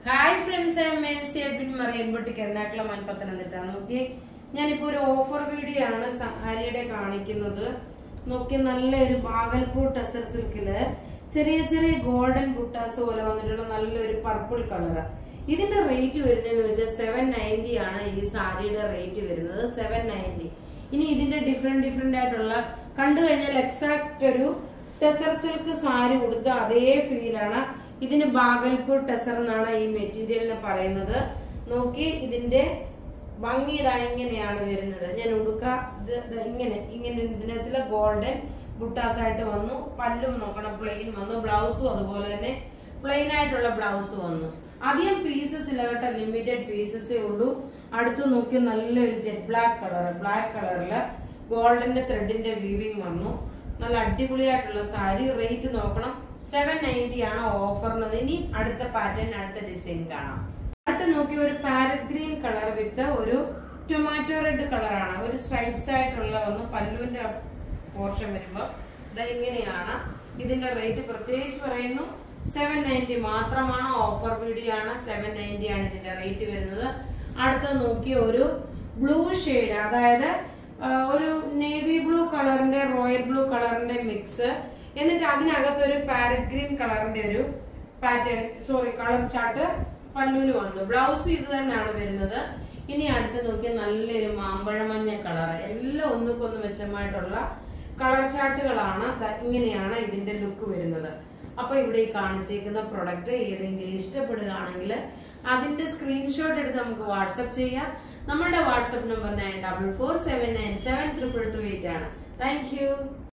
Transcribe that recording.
hi friends I Mercy Edwin Marian boutique Ernakulam Pathanamthitta നോക്കി ഞാനിപ്പോ ഒരു ഓഫർ വീഡിയോ ആണ് സാരിയുടെ കാണിക്കുന്നത് നോക്കി നല്ലൊരു ബാഗൽപൂർ ടെസർ സിൽക്കില് ചെറിയ ചെറിയ ഗോൾഡൻ ബുട്ടാസ് പോലെ വന്നിട്ടുള്ള നല്ലൊരു പർപ്പിൾ കളർ ഇതിന്റെ റേറ്റ് വരുന്നതെന്ന് വെച്ചാൽ സെവൻ നയൻറ്റി ആണ് ഈ സാരിയുടെ റേറ്റ് വരുന്നത് സെവൻ നയൻറ്റി ഇനി ഇതിന്റെ ഡിഫറെന്റ് ഡിഫറെന്റ് ആയിട്ടുള്ള കണ്ടു കഴിഞ്ഞാൽ എക്സാക്ട് ഒരു ടെസർ സിൽക്ക് സാരി കൊടുത്ത അതേ ഫീലാണ് ഇതിന് ബാഗൽപൂർ ടെസർ എന്നാണ് ഈ മെറ്റീരിയലിന് പറയുന്നത് നോക്കി ഇതിന്റെ ഭംഗി ഇതാ ഇങ്ങനെയാണ് വരുന്നത് ഞാൻ ഉടുക്ക ഇത് ദാ ഇങ്ങനെ ഇങ്ങനെ ഇതിനകത്തില് ഗോൾഡൻ ബുട്ടാസ് ആയിട്ട് വന്നു പല്ലും നോക്കണം പ്ലെയിൻ വന്നു ബ്ലൗസും അതുപോലെ തന്നെ പ്ലെയിൻ ആയിട്ടുള്ള ബ്ലൗസ് വന്നു അധികം പീസസ് ഇല്ല കേട്ടോ ലിമിറ്റഡ് പീസസേ ഉള്ളൂ അടുത്ത് നോക്കി നല്ലൊരു ജെറ്റ് ബ്ലാക്ക് കളർ ബ്ലാക്ക് കളറില് ഗോൾഡന്റെ ത്രെഡിന്റെ വീവിങ് വന്നു നല്ല അടിപൊളിയായിട്ടുള്ള സാരി റേറ്റ് നോക്കണം സെവൻ നയൻറ്റി ആണ് ഓഫറിനത് ഇനി അടുത്ത പാറ്റേൺ അടുത്ത ഡിസൈൻ കാണാം അടുത്ത നോക്കി ഒരു പാരറ്റ് ഗ്രീൻ കളർ വിത്ത് ഒരു ടൊമാറ്റോ റെഡ് കളറാണ് ഒരു സ്ട്രൈപ്സ് ആയിട്ടുള്ള ഒന്ന് പല്ലുവിന്റെ പോർഷൻ വരുമ്പോൾ ഇത് ഇങ്ങനെയാണ് ഇതിന്റെ റേറ്റ് പ്രത്യേകിച്ച് പറയുന്നു സെവൻ നയൻറ്റി മാത്രമാണ് ഓഫർ വീഡിയോ ആണ് സെവൻ നയൻറ്റി ആണ് ഇതിന്റെ റേറ്റ് വരുന്നത് അടുത്ത നോക്കി ഒരു ബ്ലൂ ഷെയ്ഡ് അതായത് ആ, ഒരു നേവി ബ്ലൂ കളറിന്റെ റോയൽ ബ്ലൂ കളറിന്റെ മിക്സ് എന്നിട്ട് അതിനകത്ത് ഒരു പാരറ്റ് ഗ്രീൻ കളറിന്റെ ഒരു പാറ്റേൺ സോറി കളർ ചാർട്ട് പല്ലുവിന് വന്നു ബ്ലൗസും ഇത് തന്നെയാണ് വരുന്നത് ഇനി അടുത്ത് നോക്കി നല്ലൊരു മാമ്പഴമഞ്ഞ കളർ എല്ലാം ഒന്നുക്കൊന്ന് മെച്ചമായിട്ടുള്ള കളർ ചാർട്ടുകളാണ് ദാ ഇങ്ങനെയാണ് ഇതിന്റെ ലുക്ക് വരുന്നത് അപ്പൊ ഇവിടെ ഈ കാണിച്ചേക്കുന്ന പ്രൊഡക്റ്റ് ഏതെങ്കിലും ഇഷ്ടപ്പെടുകയാണെങ്കിൽ അതിന്റെ സ്ക്രീൻഷോട്ട് എടുത്ത് നമുക്ക് വാട്സപ്പ് ചെയ്യാം നമ്മളുടെ WhatsApp number nine double four seven nine seven triple two eight ആണ് താങ്ക് യു